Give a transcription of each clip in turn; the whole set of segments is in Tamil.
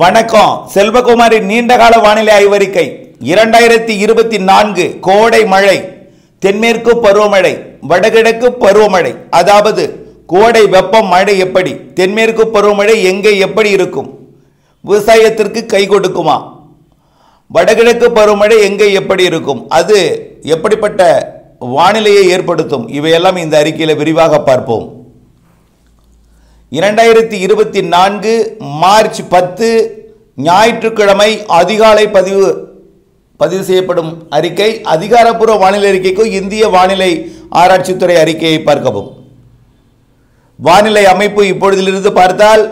வணக்கம் செல்வகுமாரி நீண்டகால வானிலை ஆய்வறிக்கை இரண்டாயிரத்தி இருபத்தி நான்கு கோடை மழை தென்மேற்கு பருவமழை வடகிழக்கு பருவமழை அதாவது கோடை வெப்பம் மழை எப்படி தென்மேற்கு பருவமழை எங்கே எப்படி இருக்கும் விவசாயத்திற்கு கை கொடுக்குமா வடகிழக்கு பருவமழை எங்கே எப்படி இருக்கும் அது எப்படிப்பட்ட வானிலையை ஏற்படுத்தும் இவையெல்லாம் இந்த அறிக்கையில் விரிவாக பார்ப்போம் இரண்டாயிரத்தி இருபத்தி நான்கு மார்ச் பத்து ஞாயிற்றுக்கிழமை அதிகாலை பதிவு பதிவு செய்யப்படும் அறிக்கை அதிகாரப்பூர்வ வானிலை அறிக்கைக்கும் இந்திய வானிலை ஆராய்ச்சித்துறை அறிக்கையை பார்க்கவும் வானிலை அமைப்பு இப்பொழுதிலிருந்து பார்த்தால்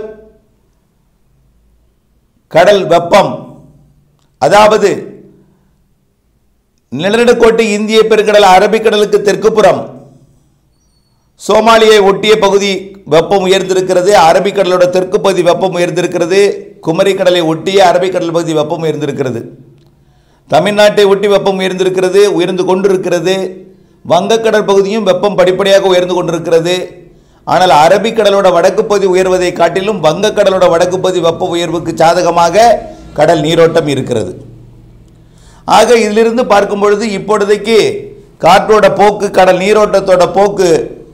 கடல் வெப்பம் அதாவது நிலநடுக்கோட்டு இந்திய பெருங்கடல் அரபிக்கடலுக்கு தெற்குப்புறம் சோமாலியை ஒட்டிய பகுதி வெப்பம் உயர்ந்திருக்கிறது அரபிக்கடலோட தெற்கு பகுதி வெப்பம் உயர்ந்திருக்கிறது குமரி கடலை ஒட்டிய அரபிக்கடல் பகுதி வெப்பம் உயர்ந்திருக்கிறது தமிழ்நாட்டை ஒட்டி வெப்பம் உயர்ந்திருக்கிறது உயர்ந்து கொண்டிருக்கிறது வங்கக்கடல் பகுதியும் வெப்பம் படிப்படியாக உயர்ந்து கொண்டிருக்கிறது ஆனால் அரபிக்கடலோட வடக்கு பகுதி உயர்வதை காட்டிலும் வங்கக்கடலோட வடக்கு பகுதி வெப்ப உயர்வுக்கு சாதகமாக கடல் நீரோட்டம் இருக்கிறது ஆக இதிலிருந்து பார்க்கும் பொழுது இப்பொழுதைக்கு காற்றோட போக்கு கடல் நீரோட்டத்தோட போக்கு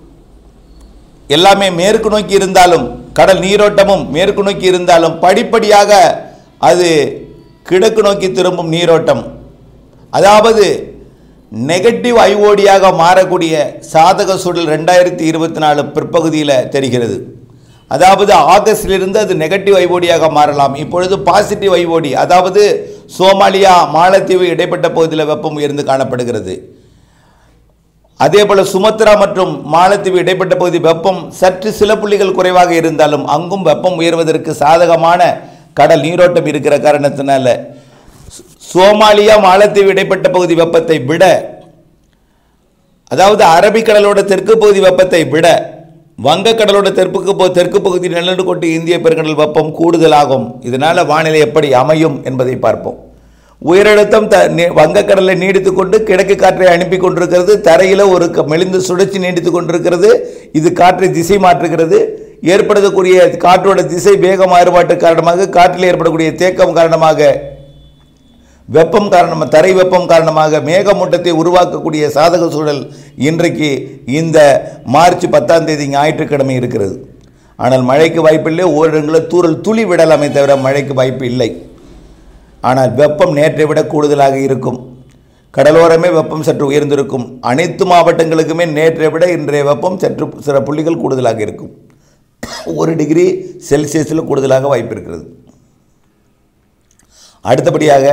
எல்லாமே மேற்கு நோக்கி இருந்தாலும் கடல் நீரோட்டமும் மேற்கு நோக்கி இருந்தாலும் படிப்படியாக அது கிழக்கு நோக்கி திரும்பும் நீரோட்டம் அதாவது நெகட்டிவ் ஐஓடியாக மாறக்கூடிய சாதக சூழல் ரெண்டாயிரத்தி இருபத்தி நாலு பிற்பகுதியில் தெரிகிறது அதாவது ஆகஸ்டிலிருந்து அது நெகட்டிவ் ஐஓடியாக மாறலாம் இப்பொழுது பாசிட்டிவ் ஐஓடி அதாவது சோமாலியா மாலத்தீவு இடைப்பட்ட பகுதியில் வெப்பம் உயர்ந்து காணப்படுகிறது அதே போல சுமத்ரா மற்றும் மாலத்தீவு இடைப்பட்ட பகுதி வெப்பம் சற்று சில புள்ளிகள் குறைவாக இருந்தாலும் அங்கும் வெப்பம் உயர்வதற்கு சாதகமான கடல் நீரோட்டம் இருக்கிற காரணத்தினால சு- சோமாலியா மாலத்தீவு இடைப்பட்ட பகுதி வெப்பத்தை விட அதாவது அரபிக்கடலோட தெற்கு பகுதி வெப்பத்தை விட வங்கக்கடலோட தெற்கு பகு- தெற்கு பகுதி நிலநடுக்கோட்டு இந்திய பெருங்கடல் வெப்பம் கூடுதலாகும் இதனால வானிலை எப்படி அமையும் என்பதை பார்ப்போம் உயரழுத்தம் த நி- வங்கக்கடலில் நீடித்து கொண்டு கிழக்கு காற்றை அனுப்பி கொண்டிருக்கிறது தரையில் ஒரு க- மெலிந்த சுழற்சி நீடித்து கொண்டிருக்கிறது இது காற்றை திசை மாற்றுகிறது ஏற்படுத்தக்கூடிய காற்றோட திசை வேக மாறுபாட்டு காரணமாக காற்றில் ஏற்படக்கூடிய தேக்கம் காரணமாக வெப்பம் காரணமாக தரை வெப்பம் காரணமாக மேகமூட்டத்தை உருவாக்கக்கூடிய சாதக சூழல் இன்றைக்கு இந்த மார்ச் பத்தாம் தேதி ஞாயிற்றுக்கிழமை இருக்கிறது ஆனால் மழைக்கு வாய்ப்பில்லை ஓரிடங்களில் தூறல் துளி விடலாமே தவிர மழைக்கு வாய்ப்பு இல்லை ஆனால் வெப்பம் நேற்றை விட கூடுதலாக இருக்கும் கடலோரமே வெப்பம் சற்று உயர்ந்திருக்கும் அனைத்து மாவட்டங்களுக்குமே நேற்றை விட இன்றைய வெப்பம் சற்று சில புள்ளிகள் கூடுதலாக இருக்கும் ஒரு டிகிரி செல்சியஸில் கூடுதலாக வாய்ப்பு இருக்கிறது அடுத்தபடியாக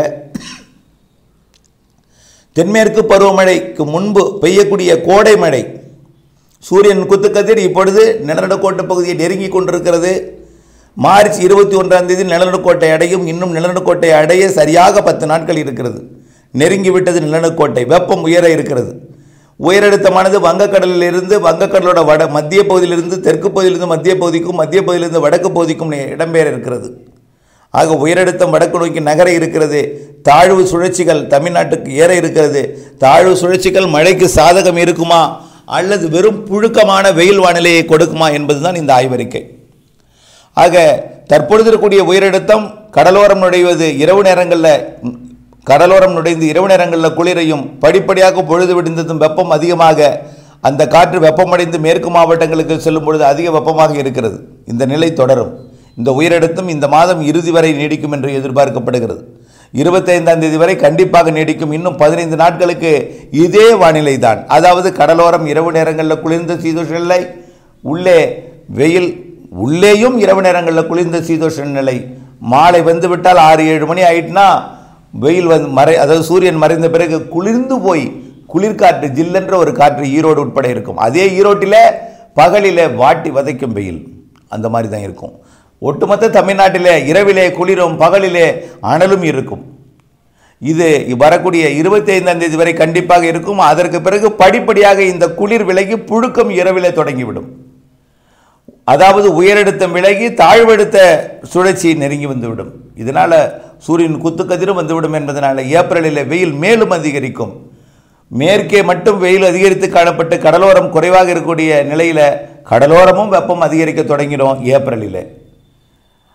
தென்மேற்கு பருவமழைக்கு முன்பு பெய்யக்கூடிய கோடை மழை சூரியன் குத்துக்கதிர் இப்பொழுது நிலநடுக்கோட்டு பகுதியை நெருங்கி கொண்டிருக்கிறது மார்ச் இருபத்தி ஒன்றாம் தேதி நிலநடுக்கோட்டை அடையும் இன்னும் நிலநடுக்கோட்டை அடைய சரியாக பத்து நாட்கள் இருக்கிறது நெருங்கி விட்டது நிலநடுக்கோட்டை வெப்பம் உயர இருக்கிறது உயரழுத்தமானது வங்கக்கடலில் இருந்து வங்கக்கடலோட வட மத்திய பகுதியிலிருந்து தெற்கு பகுதியிலிருந்து மத்திய பகுதிக்கும் மத்திய பகுதியிலிருந்து வடக்கு பகுதிக்கும் நே- இடம்பெயர இருக்கிறது ஆக உயரழுத்தம் வடக்கு நோக்கி நகர இருக்கிறது தாழ்வு சுழற்சிகள் தமிழ்நாட்டுக்கு ஏற இருக்கிறது தாழ்வு சுழற்சிகள் மழைக்கு சாதகம் இருக்குமா அல்லது வெறும் புழுக்கமான வெயில் வானிலையை கொடுக்குமா என்பதுதான் இந்த ஆய்வறிக்கை ஆக தற்பொழுது இருக்கக்கூடிய உயரழுத்தம் கடலோரம் நுழைவது இரவு நேரங்களில் கடலோரம் நுழைந்து இரவு நேரங்களில் குளிரையும் படிப்படியாக பொழுது விடிந்ததும் வெப்பம் அதிகமாக அந்த காற்று வெப்பமடைந்து மேற்கு மாவட்டங்களுக்கு செல்லும் பொழுது அதிக வெப்பமாக இருக்கிறது இந்த நிலை தொடரும் இந்த உயரழுத்தம் இந்த மாதம் இறுதி வரை நீடிக்கும் என்று எதிர்பார்க்கப்படுகிறது இருபத்தைந்தாம் தேதி வரை கண்டிப்பாக நீடிக்கும் இன்னும் பதினைந்து நாட்களுக்கு இதே வானிலை தான் அதாவது கடலோரம் இரவு நேரங்களில் குளிர்ந்த சீதோஷ நிலை உள்ளே வெயில் உள்ளேயும் இரவு நேரங்களில் குளிர்ந்த சீதோஷ நிலை மாலை வந்து விட்டால் ஆறு ஏழு மணி ஆயிட்டுனா வெயில் வந்து மறை அதாவது சூரியன் மறைந்த பிறகு குளிர்ந்து போய் குளிர்காற்று ஜில்லென்ற ஒரு காற்று ஈரோடு உட்பட இருக்கும் அதே ஈரோட்டில் பகலில் வாட்டி வதைக்கும் வெயில் அந்த மாதிரி தான் இருக்கும் ஒட்டுமொத்த தமிழ்நாட்டிலே இரவிலே குளிரும் பகலிலே அனலும் இருக்கும் இது வரக்கூடிய இருபத்தி ஐந்தாம் தேதி வரை கண்டிப்பாக இருக்கும் அதற்கு பிறகு படிப்படியாக இந்த குளிர் விலகி புழுக்கம் இரவிலே தொடங்கிவிடும் அதாவது உயரழுத்தம் விலகி தாழ்வெடுத்த சுழற்சி நெருங்கி வந்துவிடும் இதனால் சூரியன் குத்துக்கதிரும் வந்துவிடும் என்பதனால் ஏப்ரலில் வெயில் மேலும் அதிகரிக்கும் மேற்கே மட்டும் வெயில் அதிகரித்து காணப்பட்டு கடலோரம் குறைவாக இருக்கக்கூடிய நிலையில் கடலோரமும் வெப்பம் அதிகரிக்க தொடங்கிடும் ஏப்ரலில்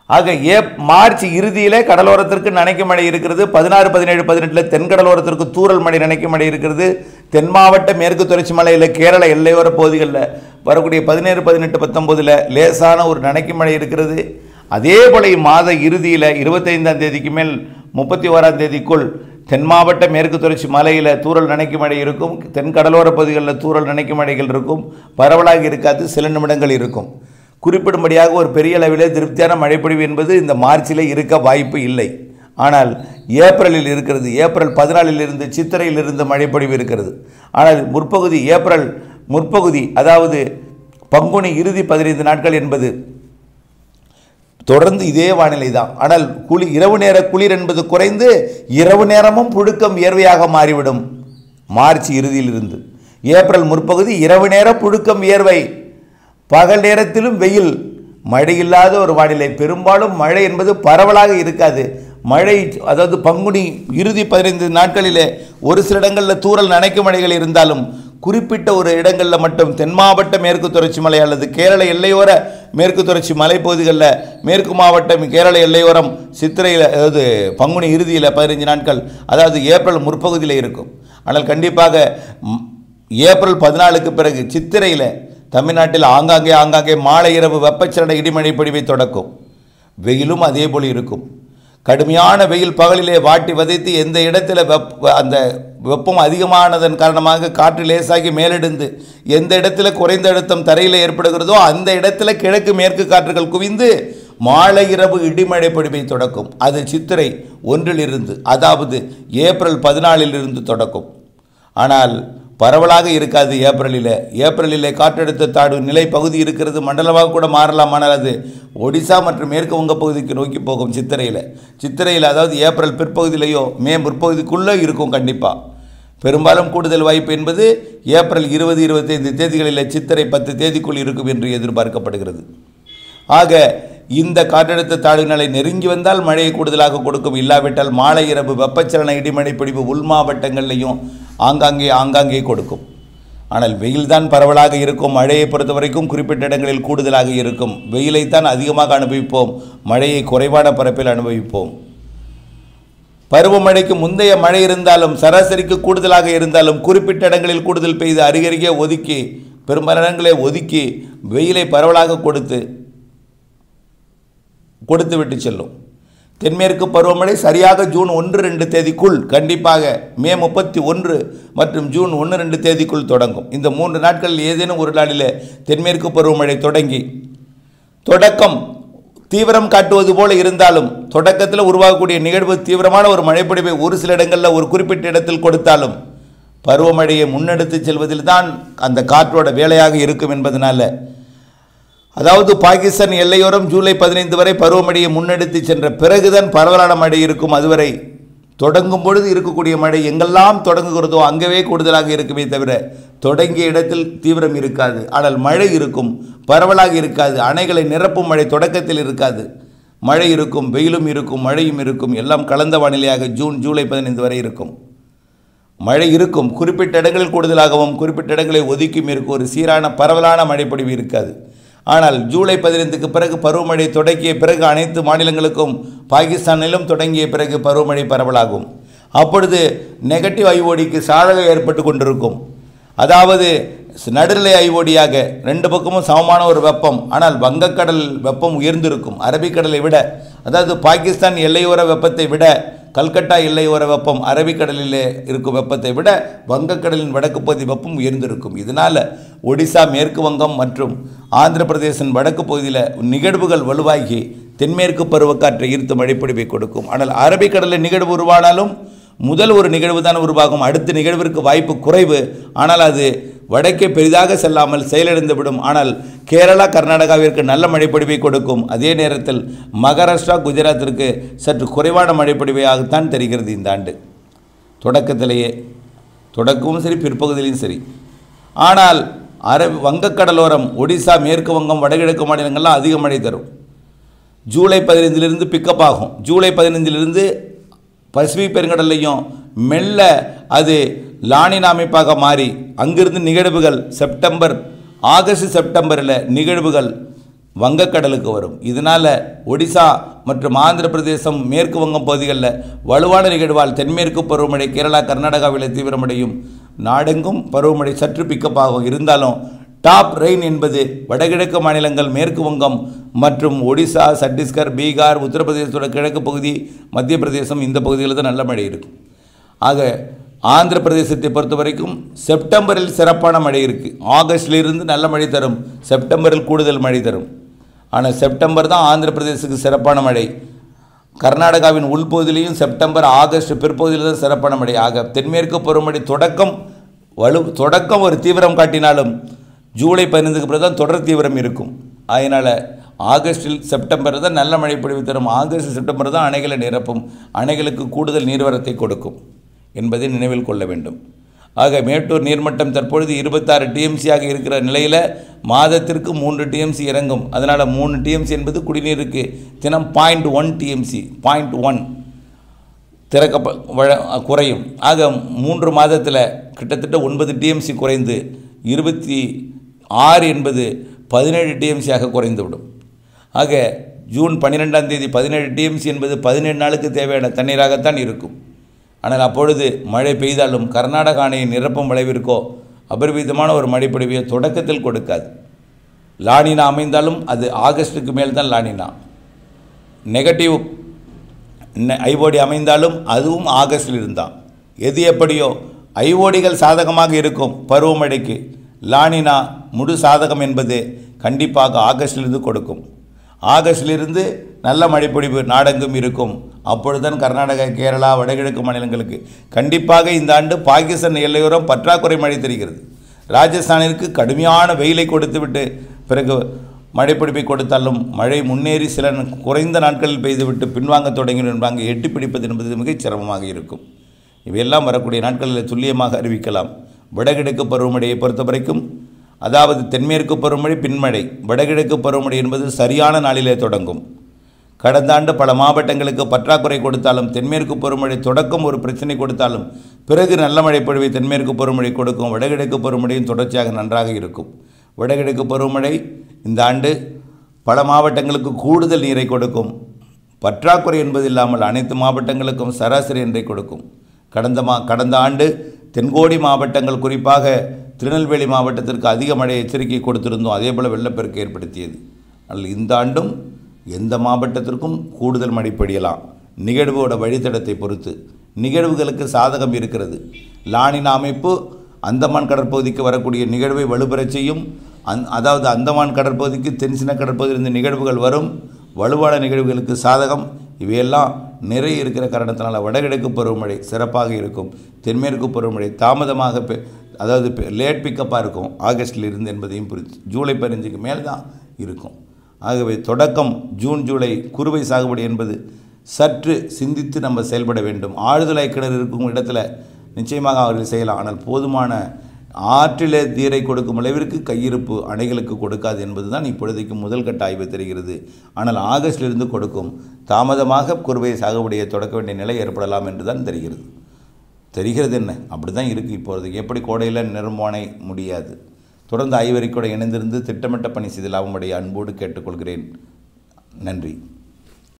ஆக ஏ மார்ச் இறுதியிலே கடலோரத்திற்கு நனைக்க மழை இருக்கிறது பதினாறு பதினேழு பதினெட்டில் தென்கடலோரத்திற்கு தூறல் மழை நனைக்க மழை இருக்கிறது தென் மாவட்ட மேற்கு தொடர்ச்சி மலையில் கேரள எல்லையோர பகுதிகளில் வரக்கூடிய பதினேழு பதினெட்டு பத்தொம்போதில் லேசான ஒரு நனைக்க மழை இருக்கிறது அதே போல இம்மாத இறுதியில் இருபத்தைந்தாம் தேதிக்கு மேல் முப்பத்தி ஓராம் தேதிக்குள் தென் மாவட்ட மேற்கு தொடர்ச்சி மலையில் தூறல் நனைக்கும் மழை இருக்கும் தென் கடலோர பகுதிகளில் தூறல் நனைக்கும் மழைகள் இருக்கும் பரவலாக இருக்காது சில நிமிடங்கள் இருக்கும் குறிப்பிடும்படியாக ஒரு பெரிய அளவிலே திருப்தியான மழைப்பொழிவு என்பது இந்த மார்ச்சில் இருக்க வாய்ப்பு இல்லை ஆனால் ஏப்ரலில் இருக்கிறது ஏப்ரல் பதினாலில் இருந்து சித்திரையில் இருந்து மழைப்பொழிவு இருக்கிறது ஆனால் முற்பகுதி ஏப்ரல் முற்பகுதி அதாவது பங்குனி இறுதி பதினைந்து நாட்கள் என்பது தொடர்ந்து இதே வானிலை தான் ஆனால் குளி இரவு நேர குளிர் என்பது குறைந்து இரவு நேரமும் புழுக்கம் வியர்வையாக மாறிவிடும் மார்ச் இறுதியிலிருந்து ஏப்ரல் முற்பகுதி இரவு நேர புழுக்கம் வியர்வை பகல் நேரத்திலும் வெயில் மழை இல்லாத ஒரு வானிலை பெரும்பாலும் மழை என்பது பரவலாக இருக்காது மழை அதாவது பங்குனி இறுதி பதினைந்து நாட்களிலே ஒரு சில இடங்களில் தூறல் நனைக்கும் மழைகள் இருந்தாலும் குறிப்பிட்ட ஒரு இடங்களில் மட்டும் தென் மாவட்ட மேற்கு தொடர்ச்சி மலை அல்லது கேரள எல்லையோர மேற்கு தொடர்ச்சி மலைப்பகுதிகளில் மேற்கு மாவட்டம் கேரள எல்லையோரம் சித்திரையில் அதாவது பங்குனி இறுதியில் பதினைஞ்சு நாட்கள் அதாவது ஏப்ரல் முற்பகுதியில் இருக்கும் ஆனால் கண்டிப்பாக ம், ஏப்ரல் பதினாலுக்கு பிறகு சித்திரையில் தமிழ்நாட்டில் ஆங்காங்கே ஆங்காங்கே மாலை இரவு வெப்பச்சலன இடிமழை பொழிவை தொடக்கும் வெயிலும் அதே போல் இருக்கும் கடுமையான வெயில் பகலிலே வாட்டி வதைத்து எந்த இடத்துல வெப் அந்த வெப்பம் அதிகமானதன் காரணமாக காற்று லேசாகி மேலெடுந்து எந்த இடத்துல குறைந்த அழுத்தம் தரையில் ஏற்படுகிறதோ அந்த இடத்துல கிழக்கு மேற்கு காற்றுகள் குவிந்து மாலை இரவு இடிமழை பொழிவை தொடக்கும் அது சித்திரை ஒன்றிலிருந்து அதாவது ஏப்ரல் பதினாலில் இருந்து தொடக்கும் ஆனால் பரவலாக இருக்காது ஏப்ரலில் ஏப்ரலில் காற்றழுத்த தாழ்வு நிலை பகுதி இருக்கிறது மண்டலமாக கூட மாறலாம் ஆனால் அது ஒடிசா மற்றும் மேற்கு வங்க பகுதிக்கு நோக்கி போகும் சித்திரையில் சித்திரையில் அதாவது ஏப்ரல் பிற்பகுதியிலேயோ மே முற்பகுதிக்குள்ளே இருக்கும் கண்டிப்பாக பெரும்பாலும் கூடுதல் வாய்ப்பு என்பது ஏப்ரல் இருபது இருபத்தைந்து தேதிகளில் சித்திரை பத்து தேதிக்குள் இருக்கும் என்று எதிர்பார்க்கப்படுகிறது ஆக இந்த காற்றழுத்த தாழ்வு நிலை நெருங்கி வந்தால் மழையை கூடுதலாக கொடுக்கும் இல்லாவிட்டால் மாலை இரவு வெப்பச்சலன இடிமழை பிடிப்பு உள் மாவட்டங்கள்லையும் ஆங்காங்கே ஆங்காங்கே கொடுக்கும் ஆனால் வெயில் தான் பரவலாக இருக்கும் மழையை பொறுத்த வரைக்கும் குறிப்பிட்ட இடங்களில் கூடுதலாக இருக்கும் வெயிலைத்தான் அதிகமாக அனுபவிப்போம் மழையை குறைவான பரப்பில் அனுபவிப்போம் பருவமழைக்கு முந்தைய மழை இருந்தாலும் சராசரிக்கு கூடுதலாக இருந்தாலும் குறிப்பிட்ட இடங்களில் கூடுதல் பெய்து அருகருகே ஒதுக்கி பெரும்பாலான இடங்களை ஒதுக்கி வெயிலை பரவலாக கொடுத்து கொடுத்து விட்டு செல்லும் தென்மேற்கு பருவமழை சரியாக ஜூன் ஒன்று ரெண்டு தேதிக்குள் கண்டிப்பாக மே முப்பத்தி ஒன்று மற்றும் ஜூன் ஒன்று ரெண்டு தேதிக்குள் தொடங்கும் இந்த மூன்று நாட்களில் ஏதேனும் ஒரு நாளில் தென்மேற்கு பருவமழை தொடங்கி தொடக்கம் தீவிரம் காட்டுவது போல இருந்தாலும் தொடக்கத்தில் உருவாகக்கூடிய நிகழ்வு தீவிரமான ஒரு மழைப்பொழிவை ஒரு சில இடங்களில் ஒரு குறிப்பிட்ட இடத்தில் கொடுத்தாலும் பருவமழையை முன்னெடுத்து செல்வதில் தான் அந்த காற்றோட வேலையாக இருக்கும் என்பதனால அதாவது பாகிஸ்தான் எல்லையோரம் ஜூலை பதினைந்து வரை பருவமழையை முன்னெடுத்து சென்ற பிறகுதான் பரவலான மழை இருக்கும் அதுவரை தொடங்கும் பொழுது இருக்கக்கூடிய மழை எங்கெல்லாம் தொடங்குகிறதோ அங்கவே கூடுதலாக இருக்குமே தவிர தொடங்கிய இடத்தில் தீவிரம் இருக்காது ஆனால் மழை இருக்கும் பரவலாக இருக்காது அணைகளை நிரப்பும் மழை தொடக்கத்தில் இருக்காது மழை இருக்கும் வெயிலும் இருக்கும் மழையும் இருக்கும் எல்லாம் கலந்த வானிலையாக ஜூன் ஜூலை பதினைந்து வரை இருக்கும் மழை இருக்கும் குறிப்பிட்ட இடங்களில் கூடுதலாகவும் குறிப்பிட்ட இடங்களை ஒதுக்கியும் இருக்கும் ஒரு சீரான பரவலான மழைப்பொழிவு இருக்காது ஆனால் ஜூலை பதினைந்துக்கு பிறகு பருவமழை தொடங்கிய பிறகு அனைத்து மாநிலங்களுக்கும் பாகிஸ்தானிலும் தொடங்கிய பிறகு பருவமழை பரவலாகும் அப்பொழுது நெகட்டிவ் ஐஓடிக்கு சாதகம் ஏற்பட்டு கொண்டிருக்கும் அதாவது நடுநிலை ஐஓடியாக ரெண்டு பக்கமும் சமமான ஒரு வெப்பம் ஆனால் வங்கக்கடல் வெப்பம் உயர்ந்திருக்கும் அரபிக்கடலை விட அதாவது பாகிஸ்தான் எல்லையோர வெப்பத்தை விட கல்கட்டா எல்லையோர வெப்பம் அரபிக்கடலிலே இருக்கும் வெப்பத்தை விட வங்கக்கடலின் வடக்கு பகுதி வெப்பம் உயர்ந்திருக்கும் இதனால் ஒடிசா மேற்கு வங்கம் மற்றும் ஆந்திர பிரதேசன் வடக்கு பகுதியில் நிகழ்வுகள் வலுவாகி தென்மேற்கு பருவக்காற்றை ஈர்த்து மழைப்பொழிவை கொடுக்கும் ஆனால் அரபிக்கடலில் நிகழ்வு உருவானாலும் முதல் ஒரு நிகழ்வு தான் உருவாகும் அடுத்த நிகழ்விற்கு வாய்ப்பு குறைவு ஆனால் அது வடக்கே பெரிதாக செல்லாமல் செயலிழந்துவிடும் ஆனால் கேரளா கர்நாடகாவிற்கு நல்ல மழைப்பொழிவை கொடுக்கும் அதே நேரத்தில் மகாராஷ்டிரா குஜராத்திற்கு சற்று குறைவான மழைப்பொழிவையாகத்தான் தெரிகிறது இந்த ஆண்டு தொடக்கத்திலேயே தொடக்கமும் சரி பிற்பகுதியிலும் சரி ஆனால் அரபி வங்கக்கடலோரம் ஒடிசா மேற்கு வங்கம் வடகிழக்கு மாநிலங்கள்லாம் அதிக மழை தரும் ஜூலை பதினைந்திலிருந்து பிக்கப் ஆகும் ஜூலை பதினைந்திலிருந்து பசிபிக் பெருங்கடல்லையும் மெல்ல அது லானின் அமைப்பாக மாறி அங்கிருந்து நிகழ்வுகள் செப்டம்பர் ஆகஸ்ட் செப்டம்பரில் நிகழ்வுகள் வங்கக்கடலுக்கு வரும் இதனால் ஒடிசா மற்றும் ஆந்திர பிரதேசம் மேற்கு வங்கம் பகுதிகளில் வலுவான நிகழ்வால் தென்மேற்கு பருவமழை கேரளா கர்நாடகாவில் தீவிரமடையும் நாடெங்கும் பருவமழை சற்று பிக்கப் ஆகும் இருந்தாலும் டாப் ரெயின் என்பது வடகிழக்கு மாநிலங்கள் மேற்கு வங்கம் மற்றும் ஒடிசா சத்தீஸ்கர் பீகார் உத்தரப்பிரதேசத்தோட கிழக்கு பகுதி மத்திய பிரதேசம் இந்த பகுதிகளில் தான் நல்ல மழை இருக்கும் ஆக ஆந்திர பிரதேசத்தை பொறுத்த வரைக்கும் செப்டம்பரில் சிறப்பான மழை இருக்குது ஆகஸ்டிலிருந்து நல்ல மழை தரும் செப்டம்பரில் கூடுதல் மழை தரும் ஆனால் செப்டம்பர் தான் ஆந்திர பிரதேசத்துக்கு சிறப்பான மழை கர்நாடகாவின் உள்பகுதியிலையும் செப்டம்பர் ஆகஸ்ட் பிற்பகுதியில் தான் சிறப்பான மழை ஆக தென்மேற்கு பருவமழை தொடக்கம் வலு தொடக்கம் ஒரு தீவிரம் காட்டினாலும் ஜூலை பதினைந்துக்கு பிறகு தான் தொடர் தீவிரம் இருக்கும் அதனால் ஆகஸ்டில் செப்டம்பர் தான் நல்ல மழை பொழிவு தரும் ஆகஸ்ட் செப்டம்பர் தான் அணைகளை நிரப்பும் அணைகளுக்கு கூடுதல் நீர்வரத்தை கொடுக்கும் என்பதை நினைவில் கொள்ள வேண்டும் ஆக மேட்டூர் நீர்மட்டம் தற்பொழுது இருபத்தாறு டிஎம்சியாக இருக்கிற நிலையில் மாதத்திற்கு மூன்று டிஎம்சி இறங்கும் அதனால் மூணு டிஎம்சி என்பது குடிநீருக்கு தினம் point one TMC point one திறக்க வழ குறையும் ஆக மூன்று மாதத்தில் கிட்டத்தட்ட ஒன்பது டிஎம்சி குறைந்து இருபத்தி ஆறு என்பது பதினேழு டிஎம்சியாக குறைந்துவிடும் ஆக ஜூன் பன்னிரெண்டாம் தேதி பதினேழு டிஎம்சி என்பது பதினேழு நாளுக்கு தேவையான தண்ணீராகத்தான் இருக்கும் ஆனால் அப்பொழுது மழை பெய்தாலும் கர்நாடக அணையை நிரப்பும் விளைவிற்கோ அபரிவிதமான ஒரு மழைப்பொழிவை தொடக்கத்தில் கொடுக்காது லானினா அமைந்தாலும் அது ஆகஸ்ட்டுக்கு மேல் தான் லானினா நெகட்டிவ் ஐஓடி அமைந்தாலும் அதுவும் ஆகஸ்டில் இருந்தான் எது எப்படியோ ஐஓடிகள் சாதகமாக இருக்கும் பருவமழைக்கு லானினா முழு சாதகம் என்பது கண்டிப்பாக ஆகஸ்டிலிருந்து கொடுக்கும் ஆகஸ்டிலிருந்து நல்ல மழைப்பொழிவு நாடெங்கும் இருக்கும் அப்பொழுதுதான் கர்நாடகா கேரளா வடகிழக்கு மாநிலங்களுக்கு கண்டிப்பாக இந்த ஆண்டு பாகிஸ்தான் எல்லையோரம் பற்றாக்குறை மழை தெரிகிறது ராஜஸ்தானிற்கு கடுமையான வெயிலை கொடுத்துவிட்டு பிறகு மழைப்பிடிப்பை கொடுத்தாலும் மழை முன்னேறி சில குறைந்த நாட்களில் பெய்துவிட்டு பின்வாங்க தொடங்கினோம் என்பாங்க எட்டி பிடிப்பது என்பது மிகச் சிரமமாக இருக்கும் இவையெல்லாம் வரக்கூடிய நாட்களில் துல்லியமாக அறிவிக்கலாம் வடகிழக்கு பருவமழையை பொறுத்த வரைக்கும் அதாவது தென்மேற்கு பருவமழை பின்மழை வடகிழக்கு பருவமழை என்பது சரியான நாளிலே தொடங்கும் கடந்த ஆண்டு பல மாவட்டங்களுக்கு பற்றாக்குறை கொடுத்தாலும் தென்மேற்கு பருவமழை தொடக்கம் ஒரு பிரச்சனை கொடுத்தாலும் பிறகு நல்ல மழை பொழிவை தென்மேற்கு பருவமழை கொடுக்கும் வடகிழக்கு பருவமழையும் தொடர்ச்சியாக நன்றாக இருக்கும் வடகிழக்கு பருவமழை இந்த ஆண்டு பல மாவட்டங்களுக்கு கூடுதல் நீரை கொடுக்கும் பற்றாக்குறை என்பது இல்லாமல் அனைத்து மாவட்டங்களுக்கும் சராசரி நீரை கொடுக்கும் கடந்த மா கடந்த ஆண்டு தென்கோடி மாவட்டங்கள் குறிப்பாக திருநெல்வேலி மாவட்டத்திற்கு அதிக மழை எச்சரிக்கை கொடுத்திருந்தோம் அதே போல் வெள்ளப்பெருக்கு ஏற்படுத்தியது ஆனால் இந்த ஆண்டும் எந்த மாவட்டத்திற்கும் கூடுதல் மழை பெய்யலாம் நிகழ்வோட வழித்தடத்தை பொறுத்து நிகழ்வுகளுக்கு சாதகம் இருக்கிறது லானின் அமைப்பு அந்தமான் கடற்பகுதிக்கு வரக்கூடிய நிகழ்வை வலுப்பெறச் செய்யும் அந் அதாவது அந்தமான் கடற்பகுதிக்கு தென்சின கடற்பகுதியிலிருந்து நிகழ்வுகள் வரும் வலுவான நிகழ்வுகளுக்கு சாதகம் இவையெல்லாம் நிறைய இருக்கிற காரணத்தினால வடகிழக்கு பருவமழை சிறப்பாக இருக்கும் தென்மேற்கு பருவமழை தாமதமாக பெ அதாவது லேட் பிக்கப்பாக இருக்கும் ஆகஸ்டில் இருந்து என்பதையும் புரித்து ஜூலை பதினஞ்சுக்கு மேல் தான் இருக்கும் ஆகவே தொடக்கம் ஜூன் ஜூலை குறுவை சாகுபடி என்பது சற்று சிந்தித்து நம்ம செயல்பட வேண்டும் ஆழ்துளை கிணறு இருக்கும் இடத்துல நிச்சயமாக அவர்கள் செய்யலாம் ஆனால் போதுமான ஆற்றிலே நீரை கொடுக்கும் அளவிற்கு கையிருப்பு அணைகளுக்கு கொடுக்காது என்பதுதான் இப்பொழுதைக்கு முதல் கட்ட ஆய்வு தெரிகிறது ஆனால் ஆகஸ்டிலிருந்து கொடுக்கும் தாமதமாக குறுவை சாகுபடியை தொடக்க வேண்டிய நிலை ஏற்படலாம் என்று தான் தெரிகிறது தெரிகிறது என்ன அப்படி தான் இருக்குது இப்பொழுது எப்படி கோடையில் நிரம்புவானை முடியாது தொடர்ந்து ஐவரிக்கூட இணைந்திருந்து திட்டமிட்ட பணி செய்து லாபமடைய அன்போடு கேட்டுக்கொள்கிறேன் நன்றி